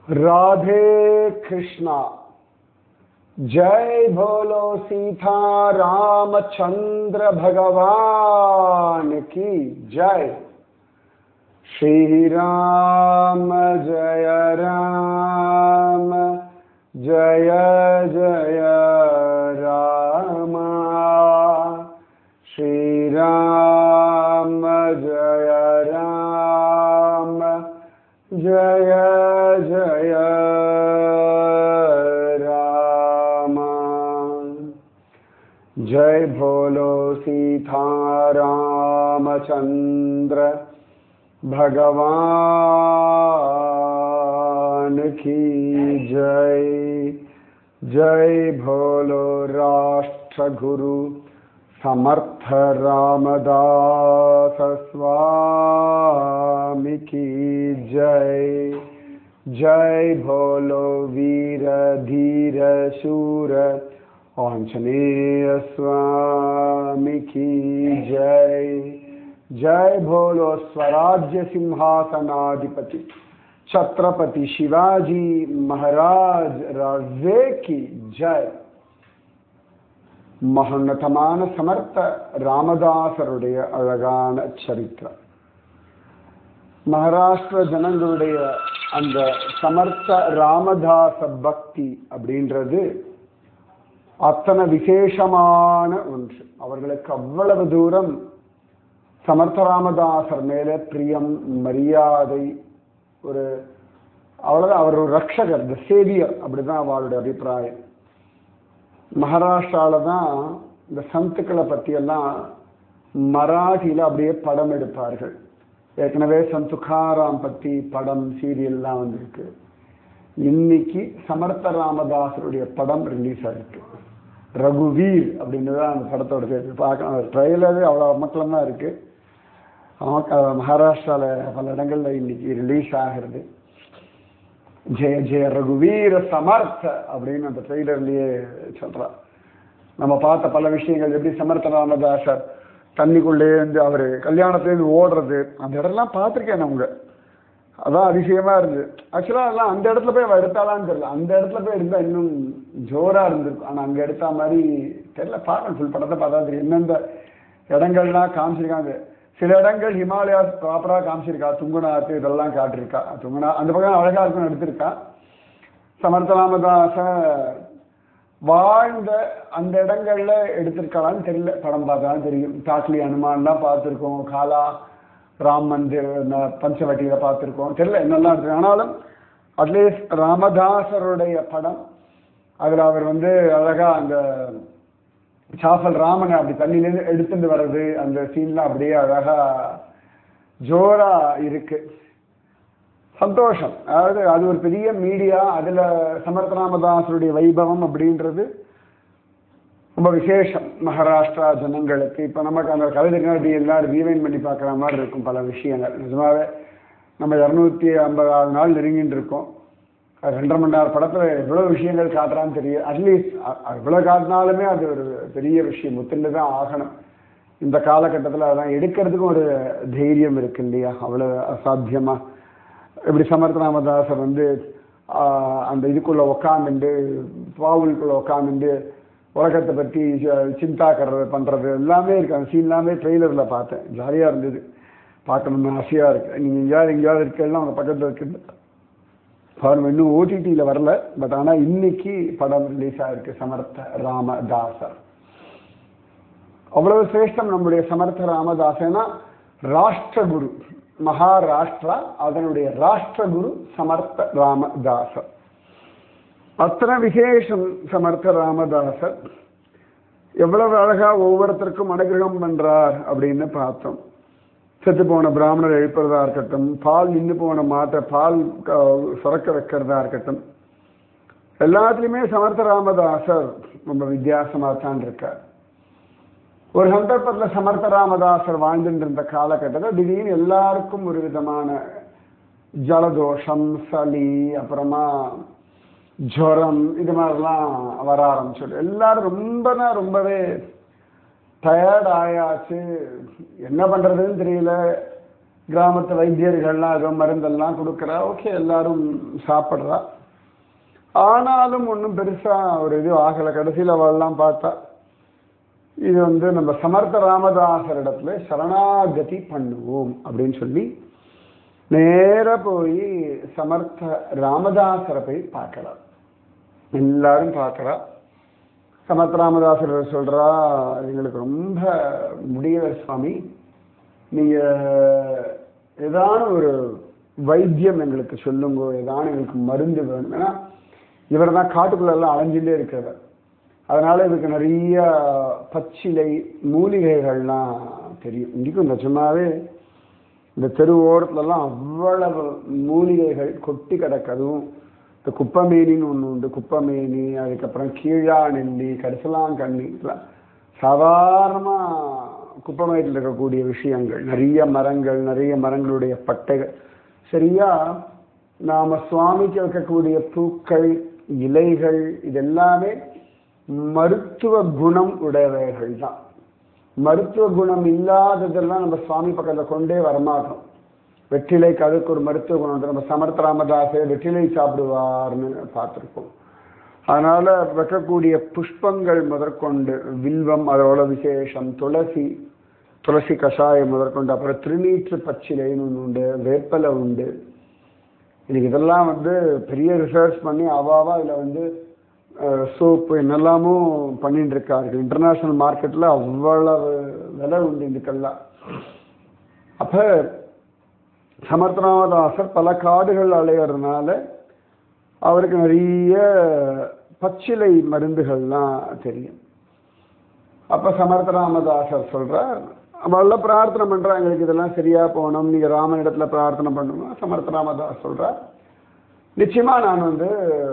राधे कृष्णा जय भोलो सीता रामचंद्र भगवान की जय श्री राम जय राम जय जय राम श्री राम जय राम जय जय राम जय भोलो सीता रामचंद्र भगवान की जय जय भोलो राष्ट्र गुरु समर्थ रामदास स्वामी की जय जय भोलो वीर धीर शूर आंजनेय स्वामी की जय जय भोलो स्वराज्य सिंहासनाधिपति छत्रपति शिवाजी महाराज राजे की जय மகோன்னதமான சமர்த்த ராமதாசருடைய அழகான சரித்திரம் மகாராஷ்டிர ஜனங்களுடைய அந்த சமர்த்த ராமதாச பக்தி அப்படின்றது அத்தனை விசேஷமான ஒன்று அவர்களுக்கு அவ்வளவு தூரம் சமர்த்த ராமதாசர் மேல பிரியம் மரியாதை ஒரு அவ்வளவுதான் அவர் ஒரு ரக்ஷகர் த சேவியர் அப்படிதான் அவருடைய அபிப்பிராயம் மகாராஷ்டிரால தான் இந்த சந்துக்களை பற்றியெல்லாம் மராட்டியில் அப்படியே படம் எடுப்பார்கள் ஏற்கனவே சந்துகாராம் பற்றி படம் சீரியல்லாம் வந்திருக்கு இன்னைக்கு சமர்த்த ராமதாசருடைய படம் ரிலீஸ் ஆயிருக்கு ரகுவீர் அப்படின்னு தான் அந்த படத்தோட பேர் பார்க்கலாம் ட்ரெய்லரு அவ்வளோ மக்களும் தான் இருக்கு மகாராஷ்டிராவில் பல இடங்களில் இன்னைக்கு ரிலீஸ் ஆகிறது ஜெய ஜெய ரகுவீர சமர்த்த அப்படின்னு அந்த ட்ரெய்லர்லயே சொல்றா நம்ம பார்த்த பல விஷயங்கள் எப்படி சமர்த்த ராமதாசர் தண்ணிக்குள்ளே இருந்து அவர் கல்யாணத்துலேருந்து ஓடுறது அந்த இடம்லாம் பார்த்துருக்கேன் அவங்க அதான் அதிசயமா இருந்தது ஆக்சுவலாக அதெல்லாம் அந்த இடத்துல போய் அவ எடுத்தாலான்னு தெரியல அந்த இடத்துல போய் இருந்தால் இன்னும் ஜோரா இருந்திருக்கும் ஆனால் அங்கே எடுத்த மாதிரி தெரியல பார்க்கணும் ஃபுல் படத்தை பார்த்தா தெரியும் எந்தெந்த இடங்கள்லாம் காமிச்சிருக்காங்க சில இடங்கள் ஹிமாலயாஸ் ப்ராப்பராக காமிச்சிருக்கா துங்குநாத்து இதெல்லாம் காட்டிருக்கா துங்குநா அந்த பக்கம் அழகா இருக்கும் எடுத்திருக்கா சமர்த்தராமதாச வாழ்ந்த அந்த இடங்கள்ல எடுத்திருக்கலான்னு தெரியல படம் பார்த்தாலும் தெரியும் தாக்லி அனுமான்லாம் பார்த்துருக்கோம் காலா ராம் மந்திர் பஞ்சவட்டியில பார்த்துருக்கோம் தெரியல என்னெல்லாம் இருக்கு ஆனாலும் அட்லீஸ்ட் ராமதாசருடைய படம் அதில் அவர் வந்து அழகா அந்த சாஃபல் ராமனை அப்படி தண்ணியிலேருந்து எடுத்துட்டு வர்றது அந்த சீன்லாம் அப்படியே அழகா ஜோரா இருக்கு சந்தோஷம் அதாவது அது ஒரு பெரிய மீடியா அதுல சமர்த்த ராமதாசருடைய வைபவம் அப்படின்றது ரொம்ப விசேஷம் மகாராஷ்டிரா ஜனங்களுக்கு இப்போ நமக்கு அந்த கவிதைகள் அப்படி எல்லாரும் ரீவைன் பண்ணி பார்க்குற மாதிரி இருக்கும் பல விஷயங்கள் நிஜமாவே நம்ம இரநூத்தி ஐம்பதாவது நாள் நெருங்கிட்டு இருக்கோம் ரெண்டரை மணி நேரம் படத்தில் எவ்வளோ விஷயங்கள் காட்டுறான்னு தெரியும் அட்லீஸ்ட் எவ்வளோ காட்டினாலுமே அது ஒரு பெரிய விஷயம் முத்திண்டு தான் ஆகணும் இந்த காலகட்டத்தில் அதான் எடுக்கிறதுக்கும் ஒரு தைரியம் இருக்கு இல்லையா அவ்வளோ அசாத்தியமா இப்படி சமர்த்த ராமதாசர் வந்து அந்த இதுக்குள்ள உக்காந்துண்டு பாவுலுக்குள்ள உக்காந்துண்டு உலகத்தை பற்றி சிந்தா கர்றது பண்ணுறது எல்லாமே இருக்கு அந்த சீன் எல்லாமே ட்ரெய்லரில் பார்த்தேன் ஜாலியாக இருந்தது பார்க்கணும்னு ஆசையாக இருக்கு நீங்கள் எங்கேயாவது எங்கேயாவது இருக்கெல்லாம் அவங்க பக்கத்தில் இருக்குது பாருங்க இன்னும் ஓடிடியில் வரல பட் ஆனால் இன்னைக்கு படம் ரிலீஸ் ஆயிருக்கு சமர்த்த ராமதாசர் அவ்வளவு சிரேஷ்டம் நம்முடைய சமர்த்த ராமதாசனா ராஷ்டிரகுரு மகாராஷ்டிரா அதனுடைய ராஷ்டிரகுரு சமர்த்த ராமதாசர் அத்தனை விசேஷம் சமர்த்த ராமதாசர் எவ்வளவு அழகா ஒவ்வொருத்தருக்கும் அனுகிரகம் பண்றார் அப்படின்னு பார்த்தோம் செத்து போன பிராமணர் எழுப்புறதா இருக்கட்டும் பால் நின்று போன மாட்டை பால் சுரக்க வைக்கிறதா இருக்கட்டும் எல்லாத்துலேயுமே சமர்த்த ராமதாசர் ரொம்ப வித்தியாசமாக தான் இருக்கார் ஒரு சந்தர்ப்பத்தில் சமர்த்த ராமதாசர் வாழ்ந்துட்டு இருந்த காலகட்டத்தில் திடீர்னு எல்லாருக்கும் ஒரு விதமான ஜலதோஷம் சளி அப்புறமா ஜுரம் இது மாதிரிலாம் வர ஆரம்பிச்சிடும் எல்லாரும் ரொம்பனா ரொம்பவே டயர்ட் ஆயாச்சு என்ன பண்றதுன்னு தெரியல கிராமத்து வைத்தியர்கள்லாம் ஏதோ மருந்தெல்லாம் கொடுக்குறா ஓகே எல்லாரும் சாப்பிட்றா ஆனாலும் ஒன்றும் பெருசா ஒரு இது ஆகலை கடைசியில் அவள்லாம் பார்த்தா இது வந்து நம்ம சமர்த்த ராமதாசர் இடத்துல சரணாகதி பண்ணுவோம் அப்படின்னு சொல்லி நேர போய் சமர்த்த ராமதாசரை போய் பார்க்கலாம் எல்லாரும் பார்க்கறா சமர்த்த ராமதாசர் சொல்றா எங்களுக்கு ரொம்ப முடியல சுவாமி நீங்க ஏதான ஒரு வைத்தியம் எங்களுக்கு சொல்லுங்க ஏதான எங்களுக்கு மருந்து வேணும் ஏன்னா இவர் தான் காட்டுக்குள்ள எல்லாம் அலைஞ்சுட்டே இருக்கிறவர் அதனால இதுக்கு நிறைய பச்சிலை மூலிகைகள்லாம் தெரியும் இன்றைக்கும் நிஜமாவே இந்த தெரு ஓரத்துலலாம் அவ்வளவு மூலிகைகள் கொட்டி கிடக்கு அதுவும் இந்த குப்பமேனின்னு ஒன்று உண்டு குப்பமேனி அதுக்கப்புறம் கீழா நெல்லி கரிசலாங்கண்ணி இதெல்லாம் சாதாரணமாக குப்பமேட்டில் இருக்கக்கூடிய விஷயங்கள் நிறைய மரங்கள் நிறைய மரங்களுடைய பட்டைகள் சரியா நாம சுவாமிக்கு வைக்கக்கூடிய பூக்கள் இலைகள் இதெல்லாமே மருத்துவ குணம் உடையவைகள் தான் மருத்துவ குணம் இல்லாததெல்லாம் நம்ம சுவாமி பக்கத்தில் கொண்டே வரமாட்டோம் வெற்றிலைக்கு அதுக்கு ஒரு மருத்துவ குணம் உண்டு நம்ம சமர்த்த ராமதாசே வெற்றிலை சாப்பிடுவார்னு பார்த்துருக்கோம் அதனால வைக்கக்கூடிய புஷ்பங்கள் முதற்கொண்டு வில்வம் அதோட விசேஷம் துளசி துளசி கஷாயம் முதற்கொண்டு அப்புறம் திருநீற்று பச்சிலைன்னு ஒன்று உண்டு வேப்பலை உண்டு இன்னைக்கு இதெல்லாம் வந்து பெரிய ரிசர்ச் பண்ணி அவாவா இதில் வந்து சோப்பு என்னெல்லாமோ பண்ணிட்டு இருக்கார்கள் இன்டர்நேஷ்னல் மார்க்கெட்டில் அவ்வளவு விலை உண்டு இதுக்கெல்லாம் அப்போ சமர்த்தநாமதாசர் பல காடுகள் அலையறதுனால அவருக்கு நிறைய பச்சிலை மருந்துகள்லாம் தெரியும் அப்ப சமர்த்தராமதாசர் சொல்றார் அவள பிரார்த்தனை பண்றா எங்களுக்கு இதெல்லாம் சரியா போகணும் நீங்க ராமன் இடத்துல பிரார்த்தனை பண்ணணும் சமர்த்தராமதாஸ் சொல்றார் நிச்சயமா நான் வந்து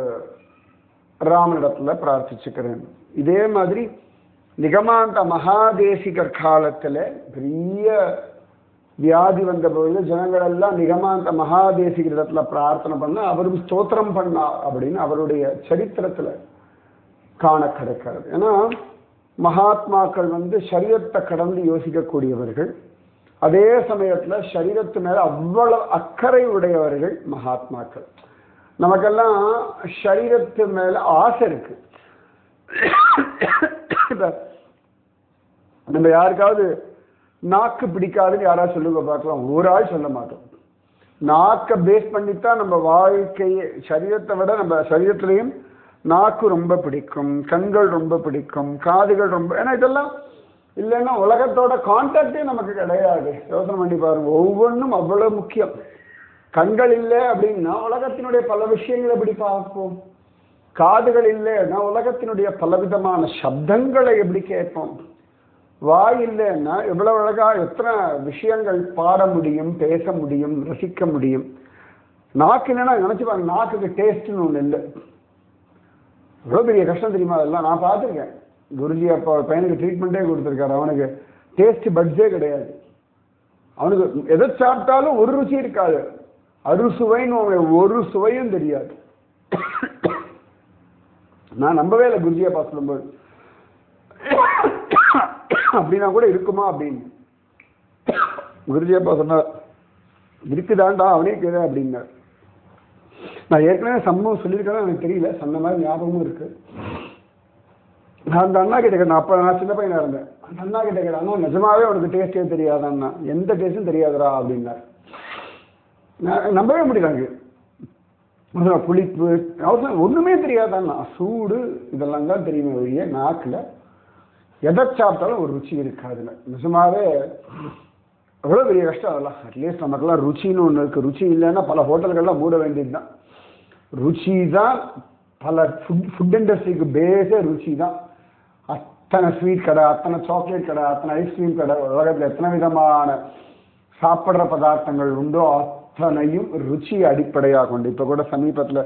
ராமனிடத்துல பிரார்த்திச்சுக்கிறேன் இதே மாதிரி நிகமாந்த மகாதேசிகர் காலத்துல பெரிய வியாதி வந்த பொழுது ஜனங்கள் எல்லாம் நிகமாந்த மகாதேசிகர் இடத்துல பிரார்த்தனை பண்ண அவரும் ஸ்தோத்திரம் பண்ணார் அப்படின்னு அவருடைய சரித்திரத்துல காண கிடைக்கிறது ஏன்னா மகாத்மாக்கள் வந்து சரீரத்தை கடந்து யோசிக்கக்கூடியவர்கள் அதே சமயத்துல சரீரத்து மேல அவ்வளவு அக்கறை உடையவர்கள் மகாத்மாக்கள் நமக்கெல்லாம் சரீரத்து மேல ஆசை இருக்கு இப்ப நம்ம யாருக்காவது நாக்கு பிடிக்காதுன்னு யாராவது சொல்லுங்க பார்க்கலாம் ஒரு ஆள் சொல்ல மாட்டோம் நாக்கை பேஸ் பண்ணித்தான் நம்ம வாழ்க்கையை சரீரத்தை விட நம்ம சரீரத்திலையும் நாக்கு ரொம்ப பிடிக்கும் கண்கள் ரொம்ப பிடிக்கும் காதுகள் ரொம்ப ஏன்னா இதெல்லாம் இல்லைன்னா உலகத்தோட கான்டாக்டே நமக்கு கிடையாது யோசனை பண்ணி பாருங்க ஒவ்வொன்றும் அவ்வளவு முக்கியம் கண்கள் இல்லை அப்படின்னா உலகத்தினுடைய பல விஷயங்களை எப்படி பார்ப்போம் காதுகள் இல்லைன்னா உலகத்தினுடைய பலவிதமான சப்தங்களை எப்படி கேட்போம் வாய் இல்லைன்னா எவ்வளவு அழகா எத்தனை விஷயங்கள் பாட முடியும் பேச முடியும் ரசிக்க முடியும் நாக்கு இல்லைன்னா நினைச்சு பாருங்க நாக்குக்கு டேஸ்ட்னு ஒன்று இல்லை எவ்வளோ பெரிய கஷ்டம் தெரியுமா அதெல்லாம் நான் பார்த்துருக்கேன் குருஜி அப்போ பையனுக்கு ட்ரீட்மெண்ட்டே கொடுத்துருக்காரு அவனுக்கு டேஸ்ட் பட்ஸே கிடையாது அவனுக்கு எதை சாப்பிட்டாலும் ஒரு ருசி இருக்காது அறுசுவைன்னு அவனுக்கு ஒரு சுவையும் தெரியாது நான் நம்பவே இல்லை குருஜியை பார்த்து சொல்லும்போது அப்படின்னா கூட இருக்குமா அப்படின்னு குருஜி அப்பா சொன்னார் இருக்குதாண்டா அவனே கேளு அப்படின்னார் நான் ஏற்கனவே சம்பவம் சொல்லியிருக்கேன் எனக்கு தெரியல சொன்ன மாதிரி ஞாபகமும் இருக்கு நான் அந்த அண்ணா கிட்ட கேட்டேன் அப்போ நான் சின்ன பையனா இருந்தேன் அந்த அண்ணா கிட்ட கேட்டேன் அண்ணா நிஜமாவே உனக்கு டேஸ்டே தெரியாது அண்ணா எந்த டேஸ்டும் தெரியாதுடா அப்படின்னார் நான் நம்பவே முடியல எனக்கு முதல்ல புளிப்பு அவசரம் ஒன்றுமே தெரியாதாண்ணா சூடு இதெல்லாம் தான் தெரியுமே ஒழிய நாக்கில் எதை சாப்பிட்டாலும் ஒரு ருச்சி இருக்காதுல நிஜமாவே எவ்வளோ பெரிய கஷ்டம் அதெல்லாம் அட்லீஸ்ட் நமக்கெல்லாம் ருச்சின்னு ஒன்று இருக்குது ருச்சி இல்லைன்னா பல ஹோட்டல்கள்லாம் மூட வேண்டியது தான் ருச்சி தான் பல ஃபுட் ஃபுட் இண்டஸ்ட்ரிக்கு பேஸே ருச்சி தான் அத்தனை ஸ்வீட் கடை அத்தனை சாக்லேட் கடை அத்தனை ஐஸ்கிரீம் கடை உலகத்தில் எத்தனை விதமான சாப்பிட்ற பதார்த்தங்கள் உண்டோ அத்தனையும் ருச்சி அடிப்படையாக கொண்டு இப்போ கூட சமீபத்தில்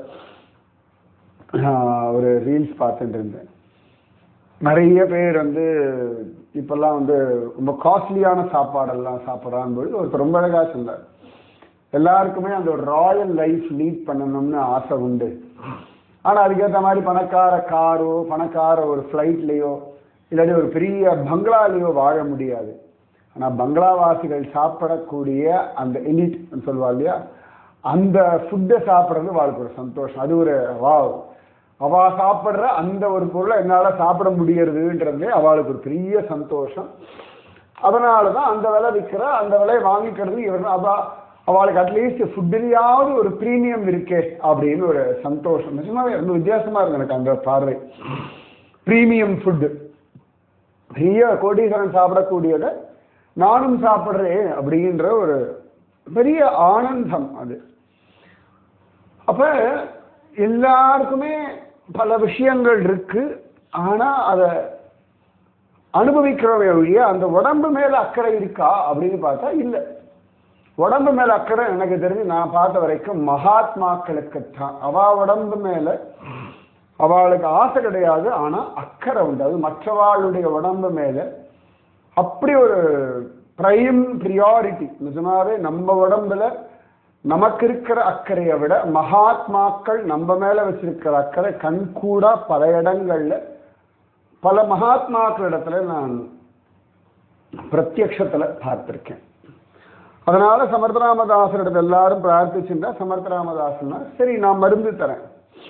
ஒரு ரீல்ஸ் பார்த்துட்டு இருந்தேன் நிறைய பேர் வந்து இப்பெல்லாம் வந்து ரொம்ப காஸ்ட்லியான சாப்பாடெல்லாம் சாப்பிட்றான்னு பொழுது ஒருத்தர் ரொம்ப அழகாக சொன்னார் எல்லாருக்குமே அந்த ஒரு ராயல் லைஃப் லீட் பண்ணணும்னு ஆசை உண்டு ஆனால் அதுக்கேற்ற மாதிரி பணக்கார காரோ பணக்கார ஒரு ஃப்ளைட்லேயோ இல்லாட்டி ஒரு பெரிய பங்களாலேயோ வாழ முடியாது ஆனா பங்களாவாசிகள் சாப்பிடக்கூடிய அந்த எலிட் சொல்லுவா இல்லையா அந்த ஃபுட்டை சாப்பிட்றது வாழ்க்கை ஒரு சந்தோஷம் அது ஒரு வாவ் அவ சாப்பிட்ற அந்த ஒரு பொருளை என்னால சாப்பிட முடியறதுன்றதே அவளுக்கு ஒரு பெரிய சந்தோஷம் அதனால தான் அந்த விலை விற்கிற அந்த விலையை வாங்கிக்கிறது இவர் அவ அவளுக்கு அட்லீஸ்ட் ஃபுட்டிலேயாவது ஒரு ப்ரீமியம் இருக்கே அப்படின்னு ஒரு சந்தோஷம் நிஜமாவே ரொம்ப வித்தியாசமா இருக்கு எனக்கு அந்த பார்வை ப்ரீமியம் ஃபுட்டு பெரிய கோடீஸ்வரன் சாப்பிடக்கூடியதை நானும் சாப்பிட்றேன் அப்படின்ற ஒரு பெரிய ஆனந்தம் அது அப்ப எல்லாருக்குமே பல விஷயங்கள் இருக்கு ஆனா அதை அனுபவிக்கிறவங்க ஒழிய அந்த உடம்பு மேல அக்கறை இருக்கா அப்படின்னு பார்த்தா இல்லை உடம்பு மேல அக்கறை எனக்கு தெரிஞ்சு நான் பார்த்த வரைக்கும் மகாத்மாக்களுக்குத்தான் அவ உடம்பு மேல அவளுக்கு ஆசை கிடையாது ஆனா அக்கறை உண்டு அது மற்றவாளுடைய உடம்பு மேல அப்படி ஒரு பிரைம் ப்ரியாரிட்டி நிஜமாவே நம்ம உடம்புல நமக்கு இருக்கிற அக்கறையை விட மகாத்மாக்கள் நம்ம மேல வச்சிருக்கிற அக்கறை கண்கூடா பல இடங்கள்ல பல மகாத்மாக்களிடத்துல நான் பிரத்யக்ஷத்துல பார்த்திருக்கேன் அதனால சமர்த்தராமதாசரிடத்துல எல்லாரும் பிரார்த்திச்சுட்டா சமர்த்தராமதாசன்னா சரி நான் மருந்து தரேன்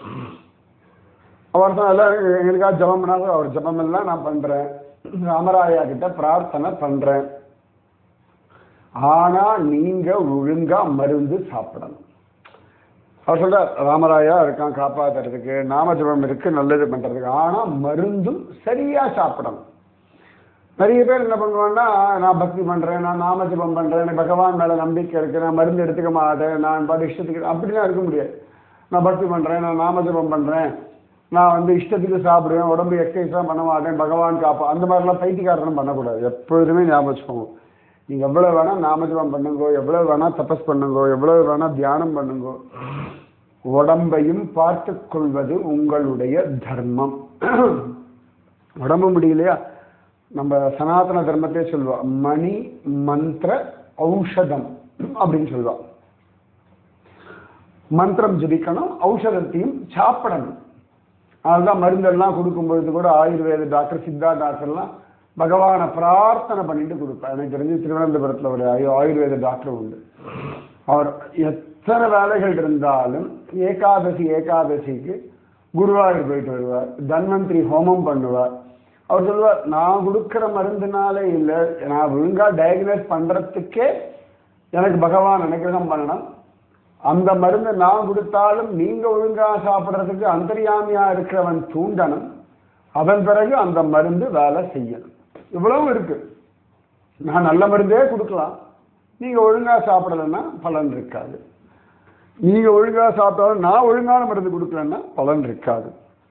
அவர் தான் எல்லாரும் எங்களுக்காக ஜபம் பண்ணாலும் அவர் ஜபம் எல்லாம் நான் பண்றேன் ராமராயா கிட்ட பிரார்த்தனை பண்றேன் ஆனா நீங்க ஒழுங்கா மருந்து சாப்பிடணும் அவர் சொல்றார் ராமராயா இருக்கான் காப்பாத்துறதுக்கு நாம ஜபம் இருக்கு நல்லது பண்றதுக்கு ஆனா மருந்தும் சரியா சாப்பிடணும் நிறைய பேர் என்ன பண்ணுவாங்கன்னா நான் பக்தி பண்றேன் நான் நாம ஜபம் பண்றேன் எனக்கு பகவான் மேல நம்பிக்கை இருக்கு நான் மருந்து எடுத்துக்க மாட்டேன் நான் பாட்டு இஷ்டத்துக்கு அப்படிலாம் இருக்க முடியாது நான் பக்தி பண்றேன் நான் நாம ஜபம் பண்றேன் நான் வந்து இஷ்டத்துக்கு சாப்பிடுவேன் உடம்பு எக்ஸசைஸ்லாம் பண்ண மாட்டேன் பகவான் காப்பா அந்த மாதிரிலாம் பைத்தியக்காரனும் பண்ணக்கூடாது எப்பொழுதுமே ஞாபகம் வச்சுக்கோங்க நீங்க எவ்வளவு வேணா நாமஜபம் பண்ணுங்கோ எவ்வளவு வேணா தபஸ் பண்ணுங்கோ எவ்வளவு வேணா தியானம் பண்ணுங்கோ உடம்பையும் பார்த்து கொள்வது உங்களுடைய தர்மம் உடம்பு முடியலையா நம்ம சனாதன தர்மத்தையே சொல்லுவா மணி மந்திர ஔஷதம் அப்படின்னு சொல்லுவா மந்திரம் ஜபிக்கணும் ஔஷதத்தையும் சாப்பிடணும் அதுதான் மருந்தெல்லாம் கொடுக்கும் பொழுது கூட ஆயுர்வேத டாக்டர் சித்தா டாக்டர்லாம் பகவானை பிரார்த்தனை பண்ணிட்டு கொடுப்பேன் எனக்கு தெரிஞ்சு திருவனந்தபுரத்தில் ஒரு ஆயு- ஆயுர்வேத டாக்டர் உண்டு அவர் எத்தனை வேலைகள் இருந்தாலும் ஏகாதசி ஏகாதசிக்கு குருவாயூர் போயிட்டு வருவார் தன்வந்திரி ஹோமம் பண்ணுவார் அவர் சொல்லுவார் நான் கொடுக்கிற மருந்துனால இல்லை நான் ஒழுங்கா டயக்னோஸ் பண்றதுக்கே எனக்கு பகவான் அனுகிரகம் பண்ணணும் அந்த மருந்து நான் கொடுத்தாலும் நீங்க ஒழுங்கா சாப்பிடுறதுக்கு அந்தர்யாமியா இருக்கிறவன் தூண்டணும் அதன் பிறகு அந்த மருந்து வேலை செய்யணும் இவ்வளவு இருக்கு நான் நல்ல மருந்தே கொடுக்கலாம் நீங்க ஒழுங்கா சாப்பிடலைன்னா பலன் இருக்காது நீங்க ஒழுங்கா சாப்பிட்டாலும் நான் ஒழுங்கான மருந்து கொடுக்கலன்னா பலன் இருக்காது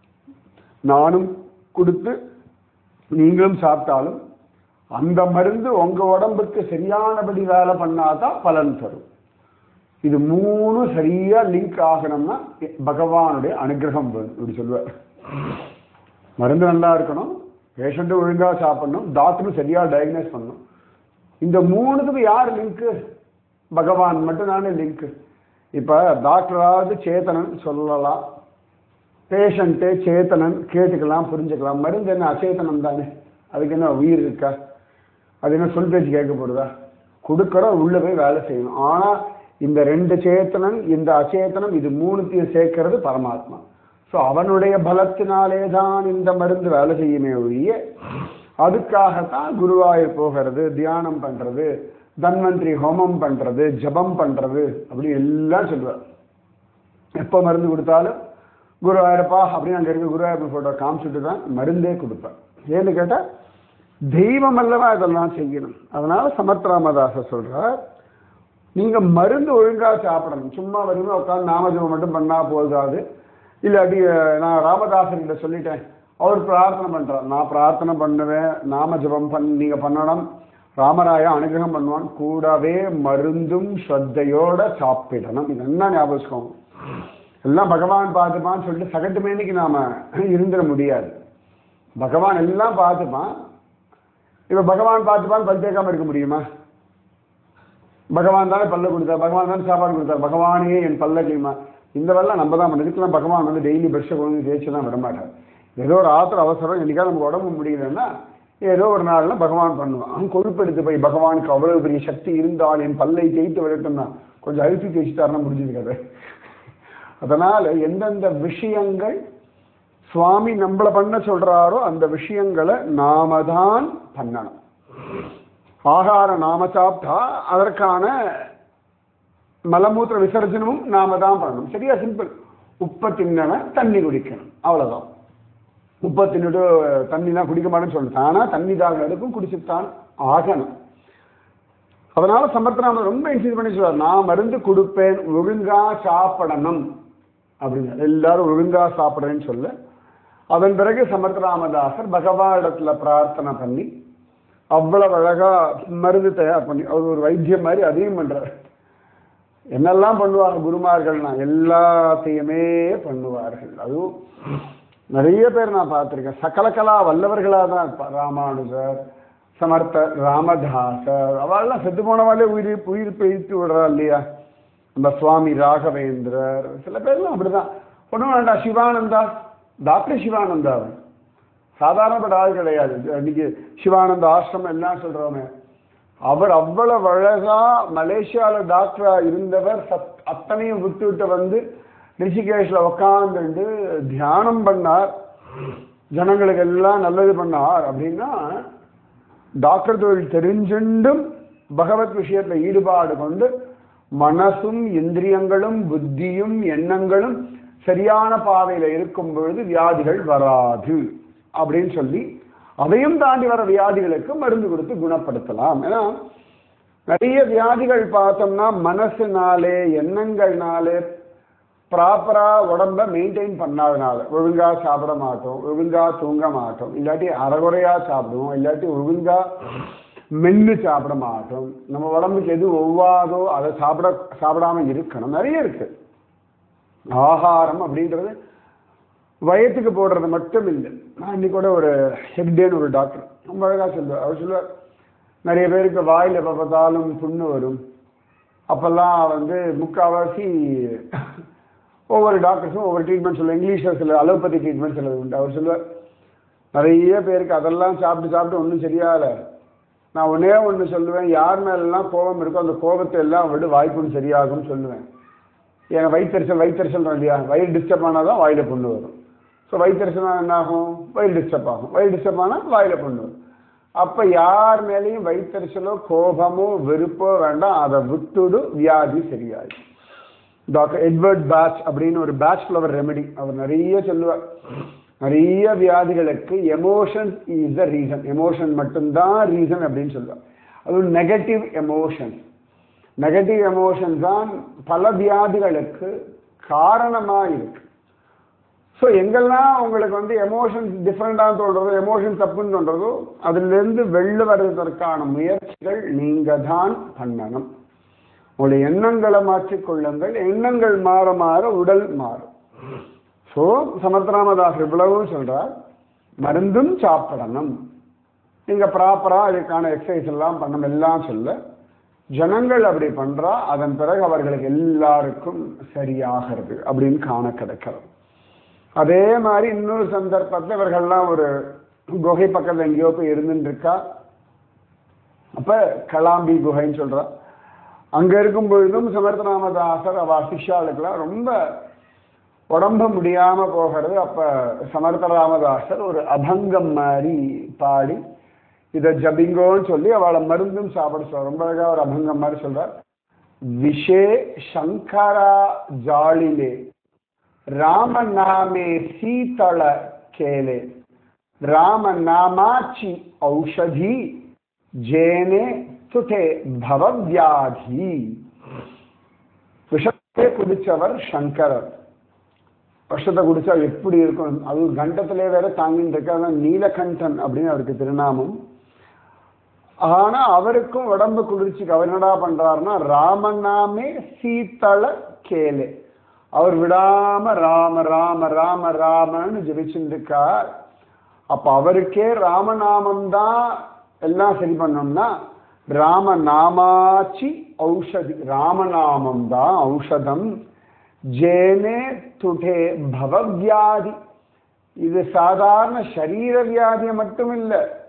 நானும் கொடுத்து நீங்களும் சாப்பிட்டாலும் அந்த மருந்து உங்க உடம்புக்கு சரியானபடி வேலை பண்ணாதான் பலன் தரும் இது மூணு சரியா லிங்க் ஆகணும்னா பகவானுடைய அனுகிரகம் வேணும் இப்படி சொல்லுவார் மருந்து நல்லா இருக்கணும் பேஷண்ட்டு ஒழுங்கா சாப்பிடணும் டாக்டரும் சரியா டயக்னோஸ் பண்ணணும் இந்த மூணுத்துக்கு யார் லிங்க் பகவான் மட்டும்தானே லிங்க் இப்ப டாக்டராவது சேத்தனன் சொல்லலாம் பேஷண்ட்டு சேத்தனன் கேட்டுக்கலாம் புரிஞ்சுக்கலாம் மருந்து என்ன அச்சேதனம் தானே அதுக்கு என்ன உயிர் இருக்கா அது என்ன சொல் பேச்சு கேட்க போடுதா கொடுக்கறோம் உள்ள போய் வேலை செய்யணும் ஆனா இந்த ரெண்டு சேத்தனன் இந்த அச்சேதனம் இது மூணுத்தையும் சேர்க்கிறது பரமாத்மா ஸோ அவனுடைய பலத்தினாலே தான் இந்த மருந்து வேலை செய்யுமே ஒழிய அதுக்காகத்தான் குருவாயூர் போகிறது தியானம் பண்றது தன்வந்திரி ஹோமம் பண்றது ஜபம் பண்றது அப்படி எல்லாம் சொல்லுவார் எப்போ மருந்து கொடுத்தாலும் குருவாயூரப்பா அப்படின்னு அங்கே இருக்க குருவாயூரப்பன் ஃபோட்டோ காமிச்சிட்டு தான் மருந்தே கொடுப்பேன் ஏன்னு கேட்டால் தெய்வம் அல்லவா இதெல்லாம் செய்யணும் அதனால சமத்ராமதாச சொல்றார் நீங்க மருந்து ஒழுங்கா சாப்பிடணும் சும்மா வருமே உட்காந்து நாமஜபம் மட்டும் பண்ணா போதாது இல்லாட்டி அஹ், நான் ராமதாசர்கிட்ட சொல்லிட்டேன் அவர் பிரார்த்தனை பண்றார் நான் பிரார்த்தனை பண்ணுவேன் நாம ஜபம் பண்ண நீங்க பண்ணணும் ராமராயா அனுகிரகம் பண்ணுவான் கூடவே மருந்தும் ஸ்ரத்தையோட சாப்பிடணும் இது என்ன ஞாபகம் வச்சுக்கோங்க. எல்லாம் பகவான் பார்த்துப்பான்னு சொல்லிட்டு சகட்டு மேனிக்கு நாம இருந்துட முடியாது பகவான் எல்லாம் பார்த்துப்பான் இப்ப பகவான் பார்த்துப்பான் பல் தேய்க்காம இருக்க முடியுமா பகவான் தானே பல்ல கொடுத்தார் பகவான் தானே சாப்பாடு கொடுத்தார் பகவானே என் பல்ல கிளிமா இந்த வெள்ளம் நம்ம தான் இதுக்கெல்லாம் பகவான் வந்து டெய்லி பிரஷ கொண்டு தேய்ச்சி தான் விட மாட்டார் ஏதோ ஒரு ஆத்திர அவசரம் என்னைக்கா நமக்கு உடம்பு முடியலன்னா ஏதோ ஒரு நாள்ல பகவான் பண்ணுவான் கொழுப்பெடுத்து போய் பகவானுக்கு அவ்வளவு பெரிய சக்தி இருந்தால் என் பல்லை தேய்த்து விடட்டும்னா கொஞ்சம் அழுத்தி தேய்ச்சிட்டாருன்னா முடிஞ்சது கதை அதனால எந்தெந்த விஷயங்கள் சுவாமி நம்மள பண்ண சொல்றாரோ அந்த விஷயங்களை நாம தான் பண்ணணும் ஆகாரம் நாம சாப்பிட்டா அதற்கான மலமூத்திர விசர்ஜனமும் நாம தான் பண்ணணும் சரியா சிம்பிள் உப்பை தின்னவன் தண்ணி குடிக்கணும் அவ்வளவுதான் உப்பை தின்னுட்டு தண்ணிலாம் குடிக்க மாட்டேன்னு சொல்லணும் ஆனா தண்ணி தாகம் எடுக்கும் குடிச்சுத்தான் ஆகணும் அதனால சமர்த்தனாம ரொம்ப இன்சிஸ் பண்ணி சொல்றாரு நான் மருந்து கொடுப்பேன் ஒழுங்கா சாப்பிடணும் அப்படின்னு எல்லாரும் ஒழுங்கா சாப்பிடுறேன்னு சொல்ல அதன் பிறகு சமர்த்தராமதாசர் பகவானிடத்துல பிரார்த்தனை பண்ணி அவ்வளவு அழகா மருந்து தயார் பண்ணி அவர் ஒரு வைத்தியம் மாதிரி அதையும் பண்றாரு என்னெல்லாம் பண்ணுவாங்க குருமார்கள்னா எல்லாத்தையுமே பண்ணுவார்கள் அதுவும் நிறைய பேர் நான் பார்த்திருக்கேன் சகலகலா வல்லவர்களாக தான் இருப்பா ராமானுஜர் சமர்த்த ராமதாசர் அவள்லாம் செத்து போனவாளே உயிர் உயிர் பிழைத்து விடுறா இல்லையா நம்ம சுவாமி ராகவேந்திரர் சில பேர்லாம் அப்படிதான் ஒன்றும் வேண்டாம் சிவானந்தா டாக்டர் சிவானந்தா அவன் சாதாரணப்பட்ட ஆள் கிடையாது இன்னைக்கு சிவானந்த ஆசிரமம் எல்லாம் சொல்றோமே அவர் அவ்வளவு அழகா மலேசியால டாக்டரா இருந்தவர் சத் அத்தனையும் விட்டு விட்டு வந்து ரிஷிகேஷ்ல உக்காந்துட்டு தியானம் பண்ணார் ஜனங்களுக்கு எல்லாம் நல்லது பண்ணார் அப்படின்னா டாக்டர் தொழில் தெரிஞ்சுண்டும் பகவத் விஷயத்துல ஈடுபாடு கொண்டு மனசும் இந்திரியங்களும் புத்தியும் எண்ணங்களும் சரியான பாதையில இருக்கும் பொழுது வியாதிகள் வராது அப்படின்னு சொல்லி அதையும் தாண்டி வர வியாதிகளுக்கு மருந்து கொடுத்து குணப்படுத்தலாம் ஏன்னா நிறைய வியாதிகள் பார்த்தோம்னா மனசுனாலே எண்ணங்கள்னாலே ப்ராப்பரா உடம்ப மெயின்டைன் பண்ணாதனால ஒழுங்கா சாப்பிட மாட்டோம் ஒழுங்கா தூங்க மாட்டோம் இல்லாட்டி அறகுறையா சாப்பிடுவோம் இல்லாட்டி ஒழுங்கா மென்னு சாப்பிட மாட்டோம் நம்ம உடம்புக்கு எது ஒவ்வாதோ அதை சாப்பிட சாப்பிடாம இருக்கணும் நிறைய இருக்கு ஆகாரம் அப்படின்றது வயத்துக்கு போடுறது மட்டும் இல்லை நான் இன்னைக்கு கூட ஒரு ஹெக்டேன்னு ஒரு டாக்டர் ரொம்ப அழகா சொல்லுவார் அவர் சொல்லுவார் நிறைய பேருக்கு வாயில் எப்போ பார்த்தாலும் புண்ணு வரும் அப்பெல்லாம் வந்து முக்கால்வாசி ஒவ்வொரு டாக்டர்ஸும் ஒவ்வொரு ட்ரீட்மெண்ட் சொல்லுவார் இங்கிலீஷில் சில அலோபதி ட்ரீட்மெண்ட் சிலது உண்டு அவர் சொல்லுவார் நிறைய பேருக்கு அதெல்லாம் சாப்பிட்டு சாப்பிட்டு ஒன்றும் சரியாகல நான் ஒன்னே ஒன்று சொல்லுவேன் யார் மேலெல்லாம் கோபம் இருக்கோ அந்த கோபத்தை எல்லாம் விடு வாய்ப்புன்னு சரியாகும்னு சொல்லுவேன் என் வயிற்றுச்சல் வயிற்றுச்சல் இல்லையா வயிறு டிஸ்டர்ப் ஆனால் தான் வாயில் புண்ணு வரும் ஸோ வயிற்றுச்சல்னா என்ன ஆகும் வயிறு டிஸ்டர்ப் ஆகும் வயிறு டிஸ்டர்ப் ஆனால் வாயில் புண்ணு வரும் அப்போ யார் மேலேயும் வயிற்றுச்சலோ கோபமோ வெறுப்போ வேண்டாம் அதை விட்டுடு வியாதி சரியாயி டாக்டர் எட்வர்ட் பேட்ச் அப்படின்னு ஒரு பேட்ச் ஃப்ளவர் ரெமெடி அவர் நிறைய சொல்லுவார் நிறைய வியாதிகளுக்கு emotion is the reason emotion மட்டும்தான் ரீசன் அப்படின்னு சொல்லுவார் அதுவும் நெகட்டிவ் எமோஷன் நெகட்டிவ் எமோஷன் தான் பல வியாதிகளுக்கு காரணமாக இருக்கு ஸோ எங்கெல்லாம் உங்களுக்கு வந்து எமோஷன்ஸ் டிஃப்ரெண்டாக தோன்றதோ எமோஷன் தப்புன்னு தோன்றதோ அதுலேருந்து வெளில வர்றதற்கான முயற்சிகள் நீங்கள் தான் பண்ணணும் உங்களுடைய எண்ணங்களை மாற்றிக்கொள்ளுங்கள் எண்ணங்கள் மாற மாற உடல் மாறும் ஸோ சமத்ராமதாஸ் இவ்வளவும் சொல்றார் மருந்தும் சாப்பிடணும் நீங்க ப்ராப்பரா அதுக்கான எக்ஸசைஸ் எல்லாம் பண்ணணும் எல்லாம் சொல்ல ஜனங்கள் அப்படி பண்றா அதன் பிறகு அவர்களுக்கு எல்லாருக்கும் சரியாகிறது அப்படின்னு காண கிடைக்கிறது அதே மாதிரி இன்னொரு சந்தர்ப்பத்தில் இவர்கள்லாம் ஒரு குகை பக்கத்தில் எங்கேயோ போய் இருந்துட்டு இருக்கா அப்ப கலாம்பி குகைன்னு சொல்றா அங்க இருக்கும் பொழுதும் சமர்த்தராமதாசர் அவ சிஷ்யாளுக்கெல்லாம் ரொம்ப உடம்பு முடியாம போகிறது அப்ப சமர்த்தராமதாசர் ஒரு அபங்கம் மாதிரி பாடி இதை ஜபிங்கோன்னு சொல்லி அவளை மருந்தும் சாப்பிட சொல்ற ரொம்ப அழகா ஒரு அபங்கம் மாதிரி சொல்றார் விஷே சங்கரா ஜாளிலே ராம நாமே சீதள கேலே ராம நாமாச்சி ஔஷதி ஜேனே துட்டே பவவியாதி விஷத்தை குடிச்சவர் சங்கரர் விஷத்தை குடிச்சா எப்படி இருக்கும் அது கண்டத்திலே வேற தாங்கிட்டு இருக்க அதான் நீலகண்டன் அப்படின்னு அவருக்கு திருநாமம் ஆனா அவருக்கும் உடம்பு குளிர்ச்சிக்கு அவர் என்னடா பண்றாருன்னா ராமநாமே சீத்தள கேலே அவர் விடாம ராம ராம ராம ராமன்னு ஜெபிச்சுட்டு இருக்கார் அப்ப அவருக்கே ராமநாமம் தான் எல்லாம் சரி பண்ணோம்னா ராம நாமாச்சி ஔஷதி ராமநாமம் தான் ஔஷதம் ஜேனே துடே பவவியாதி இது சாதாரண சரீர வியாதியை மட்டும் இல்லை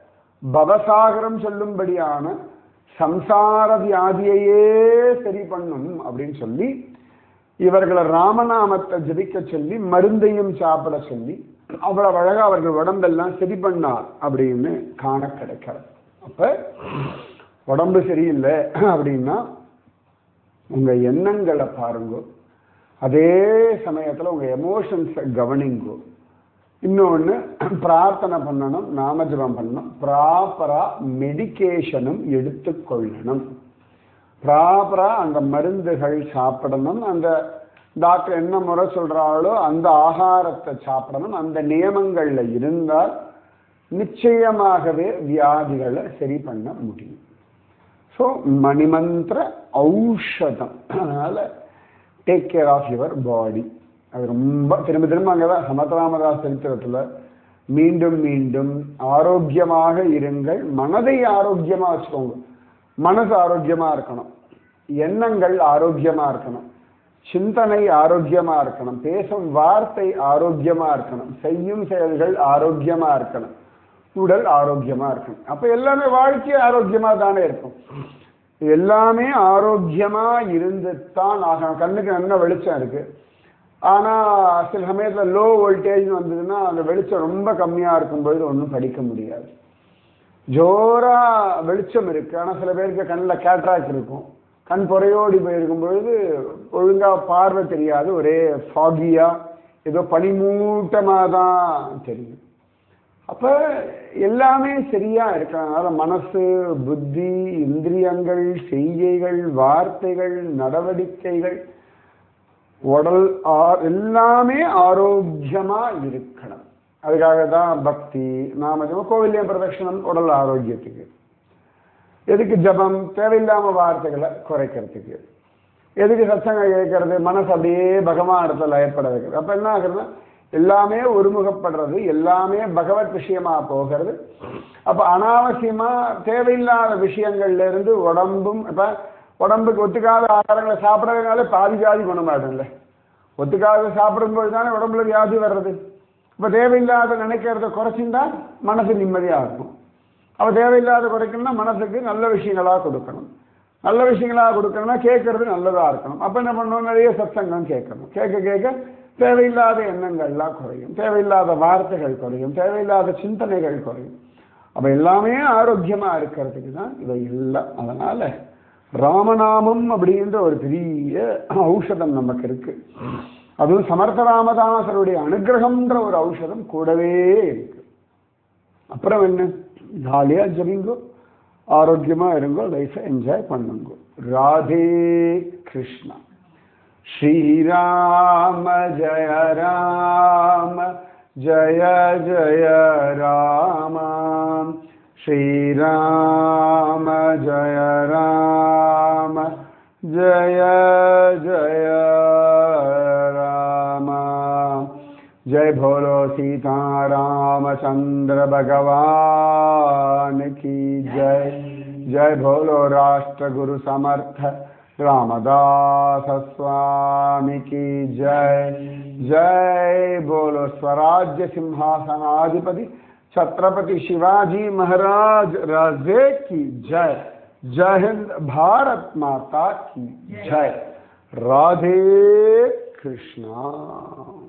பவசாகரம் சொல்லும்படியான சம்சார வியாதியையே சரி பண்ணும் அப்படின்னு சொல்லி இவர்களை ராமநாமத்தை ஜபிக்க சொல்லி மருந்தையும் சாப்பிட சொல்லி அவ்வளவு அழகா அவர்கள் உடம்பெல்லாம் சரி பண்ணார் அப்படின்னு காண கிடைக்கிறது அப்ப உடம்பு சரியில்லை அப்படின்னா உங்க எண்ணங்களை பாருங்க அதே சமயத்துல உங்க எமோஷன்ஸை கவனிங்கோ இன்னொன்று பிரார்த்தனை பண்ணணும் நாமஜபம் பண்ணணும் ப்ராப்பரா மெடிகேஷனும் எடுத்துக்கொள்ளணும் ப்ராப்பரா அந்த மருந்துகள் சாப்பிடணும் அந்த டாக்டர் என்ன முறை சொல்றாங்களோ அந்த ஆகாரத்தை சாப்பிடணும் அந்த நியமங்கள்ல இருந்தால் நிச்சயமாகவே வியாதிகளை சரி பண்ண முடியும் ஸோ மணிமந்திர ஔஷதம் அதனால take care of your body அது ரொம்ப திரும்ப திரும்ப அங்கே தான் சமத்ராமதாஸ் சரித்திரத்தில் மீண்டும் மீண்டும் ஆரோக்கியமாக இருங்கள் மனதை ஆரோக்கியமா வச்சுக்கோங்க மனசு ஆரோக்கியமா இருக்கணும் எண்ணங்கள் ஆரோக்கியமா இருக்கணும் சிந்தனை ஆரோக்கியமா இருக்கணும் பேசும் வார்த்தை ஆரோக்கியமா இருக்கணும் செய்யும் செயல்கள் ஆரோக்கியமா இருக்கணும் உடல் ஆரோக்கியமா இருக்கணும் அப்ப எல்லாமே வாழ்க்கை ஆரோக்கியமா தானே இருக்கும் இது எல்லாமே ஆரோக்கியமா இருந்துத்தான் ஆகணும் கண்ணுக்கு நல்ல வெளிச்சம் இருக்கு ஆனா சில சமயத்துல லோ வோல்டேஜ் வந்ததுன்னா அந்த வெளிச்சம் ரொம்ப கம்மியா இருக்கும்பொழுது ஒன்றும் படிக்க முடியாது ஜோரா வெளிச்சம் இருக்கு ஆனா சில பேருக்கு கண்ணில் கேட்ராக்ட் இருக்கும் கண் பொறையோடி போயிருக்கும் பொழுது ஒழுங்கா பார்வை தெரியாது ஒரே ஃபாகியா ஏதோ பனிமூட்டமா தான் தெரியும் அப்ப எல்லாமே சரியா இருக்கிறதுனால மனசு புத்தி இந்திரியங்கள் செய்கைகள் வார்த்தைகள் நடவடிக்கைகள் உடல் ஆ- எல்லாமே ஆரோக்கியமா இருக்கணும் அதுக்காக தான் பக்தி நாம ஜபம், கோவில்யம் பிரதட்சணம் உடல் ஆரோக்கியத்துக்கு எதுக்கு ஜபம் தேவையில்லாம வார்த்தைகளை குறைக்கிறதுக்கு எதுக்கு சத்சங்கம் கேட்கறது மனசு அப்படியே பகவான் இடத்துல ஏற்பட வைக்கிறது அப்ப என்ன ஆகுதுன்னா எல்லாமே ஒருமுகப்படுறது எல்லாமே பகவத் விஷயமா போகிறது அப்ப அனாவசியமா தேவையில்லாத விஷயங்கள்ல இருந்து உடம்பும் இப்ப உடம்புக்கு ஒத்துக்காத ஆகாரங்களை சாப்பிடறதுனால பாதி வியாதி குணமாயிடும்ல ஒத்துக்காத சாப்பிடும்போது தானே உடம்புல வியாதி வர்றது இப்ப தேவையில்லாத நினைக்கிறத குறைச்சிருந்தா மனசு நிம்மதியா இருக்கும் அப்ப தேவையில்லாத குறைக்கணும்னா மனசுக்கு நல்ல விஷயங்களா கொடுக்கணும் நல்ல விஷயங்களா கொடுக்கணும்னா கேட்கறது நல்லதா இருக்கணும் அப்ப என்ன பண்ணணும் நிறைய சத்சங்கம் கேட்கணும் கேட்க கேட்க தேவையில்லாத எண்ணங்கள்லாம் குறையும் தேவையில்லாத வார்த்தைகள் குறையும் தேவையில்லாத சிந்தனைகள் குறையும் அப்ப எல்லாமே ஆரோக்கியமா இருக்கிறதுக்கு தான் இவை எல்லாம் அதனால ராமநாமம் அப்படின்ற ஒரு பெரிய ஔஷதம் நமக்கு இருக்கு அதுவும் சமர்த்த ராமதாசருடைய அனுகிரகம்ன்ற ஒரு ஔஷதம் கூடவே இருக்கு அப்புறம் என்ன ஜாலியா ஜபிங்கோ ஆரோக்கியமா இருங்கோ லைஃபை என்ஜாய் பண்ணுங்க ராதே கிருஷ்ணா श्रीराम जय राम जय जय राम श्रीराम जय राम जय जय राम जय भोलो सीता रामचंद्र भगवान की जय जय भोलो राष्ट्र गुरु समर्थ रामदास स्वामी की जय जय बोलो स्वराज्य सिंहासनाधिपति छत्रपति शिवाजी महाराज राजे की जय जय हिंद भारत माता की जय राधे कृष्णा